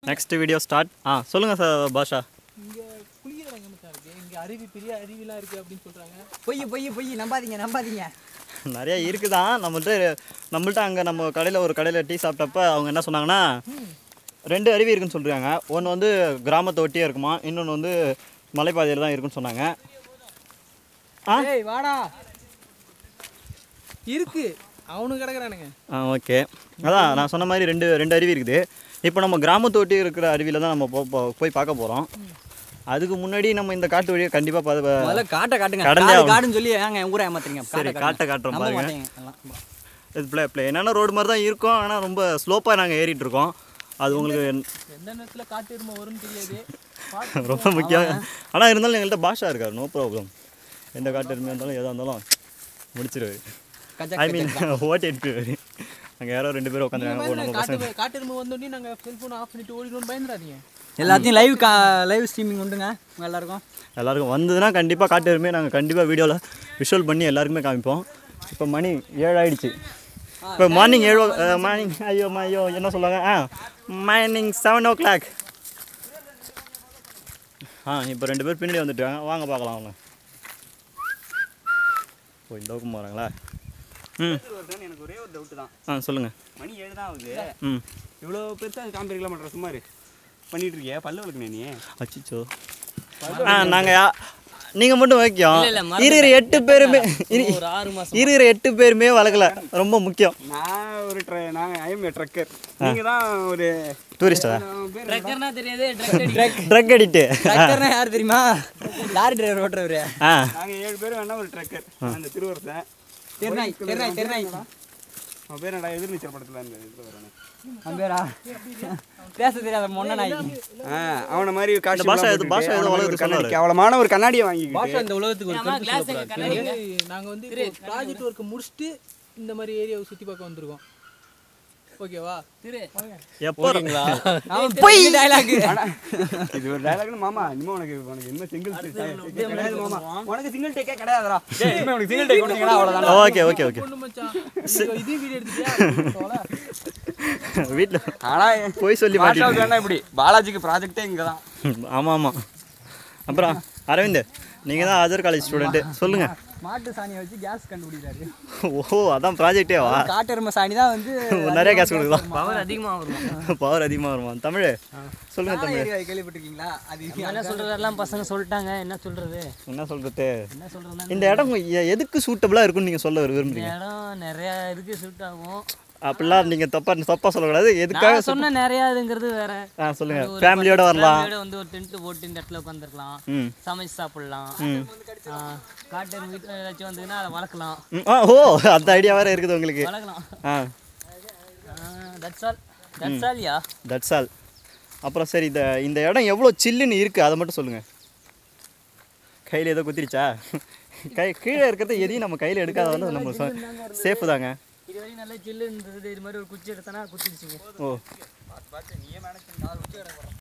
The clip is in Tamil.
நெக்ஸ்ட் வீடியோ ஸ்டார்ட் ஆ சொல்லுங்கள் சார் பாஷா இங்கே குளிக்கிற இடம் மச்சான் இருக்கு இங்கே அருவி பெரிய அருவிலாம் இருக்குது அப்படின்னு சொல்கிறாங்க பொய் பொய் பொய் நம்பாதீங்க நம்பாதீங்க நிறைய இருக்குதான் நம்மள்ட்ட நம்மள்ட்ட அங்கே நம்ம கடையில் ஒரு கடையில் டீ சாப்பிட்டப்ப அவங்க என்ன சொன்னாங்கன்னா ரெண்டு அருவி இருக்குன்னு சொல்கிறாங்க ஒன்று வந்து கிராமத்தை ஒட்டியே இருக்குமா இன்னொன்று வந்து மலைப்பாதையில் தான் இருக்குன்னு சொன்னாங்க ஆ ஏய் வாடா இருக்கு அவனு கிடக்குறானுங்க ஆ ஓகே அதான் நான் சொன்ன மாதிரி ரெண்டு ரெண்டு அருவி இருக்குது இப்போ நம்ம கிராமத்தை ஒட்டி இருக்கிற அருவியில் தான் நம்ம போ- போ- போய் பார்க்க போகிறோம் அதுக்கு முன்னாடி நம்ம இந்த காட்டு வழியை கண்டிப்பாக முதல்ல காட்டை காட்டுங்க கடந்தே காடு ஆகணும். காடுன்னு சொல்லி ஏங்க என் ஊரை ஏமாத்துறீங்க சரி காட்டை காட்டுறோம் நம்ப பாருங்க மாட்டீங்க எல்லாம். இது ப்ளே ப்ளே என்னென்ன ரோடு மாதிரி தான் இருக்கும் ஆனால் ரொம்ப ஸ்லோப்பாக நாங்கள் ஏறிட்டு இருக்கோம் அது உங்களுக்கு எந்த நேரத்தில் காட்டு எருமை வரும்னு தெரியாது பார்த்து ரொம்ப முக்கியம் ஆனால் இருந்தாலும் எங்கள்கிட்ட பாஷா இருக்கார் நோ ப்ராப்ளம் எந்த காட்டு எருமையாக இருந்தாலும் எதாக இருந்தாலும் முடிச்சிருவாரு கஜா ஐ மீன் ஓட்டி எடுத்துருவாரு அங்கே யாரோ ரெண்டு பேரும் உட்காந்துருக்காங்க ஓ நம்ம காட்டு பசங்க காட்டு எருமை வந்தோடனே நாங்கள் செல்ஃபோனை ஆஃப் பண்ணிட்டு ஓடிடுவோம் பயந்துடாதீங்க எல்லாத்தையும் லைவ் கா லைவ் ஸ்ட்ரீமிங் உண்டுங்க உங்க எல்லாருக்கும் எல்லாருக்கும் வந்ததுன்னா கண்டிப்பாக காட்டு எருமையை நாங்கள் கண்டிப்பாக வீடியோவில் விஷுவல் பண்ணி எல்லாருக்குமே காமிப்போம் இப்போ மணி ஏழு ஆயிடுச்சு இப்போ மார்னிங் ஏழு மார்னிங் ஐயோ மா, ஐயோ என்ன சொல்லுவாங்க ஆ மார்னிங் செவன் ஓ கிளாக் ஆ இப்போ ரெண்டு பேர் பின்னாடி வந்துட்டாங்க வாங்க பார்க்கலாம் அவங்க ஓ இந்த பக்கம் போகிறாங்களா ம் எனக்கு ஒரே ஒரு டவுட் தான் ஆ சொல்லுங்கள் மணி ஏழு தான் ஆகுது ம் இவ்வளோ பெருசாக காமிக்கிறீங்களா பண்ணுற சுமார் பண்ணிட்டு இருக்கியா பல்லு வளர்க்கணும் நீ அச்சிச்சோ ஆ நாங்கள் நீங்கள் மட்டும் வைக்கோம் இல்ல, இல்ல, இருக்கிற எட்டு பேருமே இரு- ஒரு ஆறு மாசம் இருக்கிற எட்டு பேருமே வளர்க்கல ரொம்ப முக்கியம் நான் ஒரு ட்ரை நான் ஐஎம் ட்ரக்கர் நீங்கள் தான் ஒரு டூரிஸ்டா அவன் பேர் ட்ரக்கர்னா தெரியாது ட்ரக் ட்ரக் அடிட்டு ட்ரக்கர்னா யார் தெரியுமா லாரி டிரைவர் ஓட்டுறவரு ஆ நாங்கள் ஏழு பேர் வேணா ஒரு ட்ரக்கர் அந்த திருவரத்தை தெருநாய் தெருநாய் தெருநாய் அவன் பேர் என்னடா எதிர்நீச்சல் படத்தில் இந்த இதில் வரணும் அவன் பேரா பேச தெரியாத மொன்ன நாய் ஆ அவனை மாதிரி காசு பாஷா எது- பாஷா எது வளர்க்குது கண்ணாடி கேவலமான ஒரு கண்ணாடியை வாங்கிக்கிட்டு இந்த உலகத்துக்கு ஒரு நாங்கள் வந்து ப்ராஜெக்ட் ஒர்க்கை முடிச்சுட்டு இந்த மாதிரி ஏரியாவை சுற்றி பார்க்க வந்திருக்கோம் ஓகேவா எப்போ அவன் போய் டைலாக் இது ஒரு டைலாக்னு மாமா இனிமே உனக்கு உனக்கு என்ன சிங்கிள் கிடையாது மாமா உனக்கு சிங்கிள் டேக்கே கிடையாதுடா டேய், இனிமே உனக்கு சிங்கிள் டேக் கொடுத்தீங்கன்னா அவ்வளோதான் ஓகே ஓகே ஓகே பொண்ணு மச்சான் இதே வீடியோ எடுத்துட்டியா வீட்டில் ஆனால் போய் சொல்லி பாஷாவுக்கு மாட்டேன் வேணா இப்படி பாலாஜிக்கு ப்ராஜெக்டே இங்கே தான் ஆமாம் ஆமாம் அப்புறம் அரவிந்த் நீங்கள் தான் அதர் காலேஜ் ஸ்டூடெண்ட்டு சொல்லுங்கள் மாட்டு சாணியை வச்சு கேஸ் கண்டுபிடிக்கிறாரு ஓ அதான் ப்ராஜெக்டே வா காட்டெருமை சாணி தான் வந்து நிறைய கேஸ் கொடுக்கலாம் பவர் அதிகமாக வரும் பவர் அதிகமாக வருமா தமிழ் சொல்லுங்கள் தமிழ் ஏரியா கேள்விப்பட்டிருக்கீங்களா அது என்ன சொல்றதெல்லாம் பசங்க சொல்லிட்டாங்க என்ன சொல்றது என்ன சொல்கிறது என்ன சொல்றதுன்னா இந்த இடம் எ- எதுக்கு சூட்டபுளாக இருக்கும்னு நீங்கள் சொல்ல இந்த விரும்புறீங்க இடம் நிறைய இதுக்கு சூட் ஆகும் அப்படிலாம் நீங்கள் தப்பாக தப்பாக சொல்லக்கூடாது எதுக்காக நான் சொன்ன நிறைய இதுங்கிறது வேற ஆ சொல்லுங்கள் ஒரு ஃபேமிலியோட பத்து வரலாம் family யோட வந்து ஒரு டென்ட் போட்டு இந்த இடத்துல உட்காந்துருக்கலாம் ம் சமைச்சு சாப்பிடலாம் ஆ, காட்டு வீட்டில் ஏதாச்சும் வந்ததுன்னா அதை வளர்க்கலாம் ம், ஆ ஓ அந்த ஐடியா வேறு இருக்குது உங்களுக்கு வளர்க்கலாம் ஆ that's all that's all yeah that's all அப்புறம் சரி இந்த இந்த இடம் எவ்வளோ சில்லுன்னு இருக்குது அதை மட்டும் சொல்லுங்கள் கையில் ஏதோ குத்திருச்சா கை கீழே இருக்கிறத எதையும் நம்ம கையில் எடுக்காத வந்து நம்ம சேஃபு தாங்க இது வரைக்கும் நல்லா சில்லு இருந்தது இது மாதிரி ஒரு குச்சி எடுத்தனா குத்திடுச்சுங்க ஓ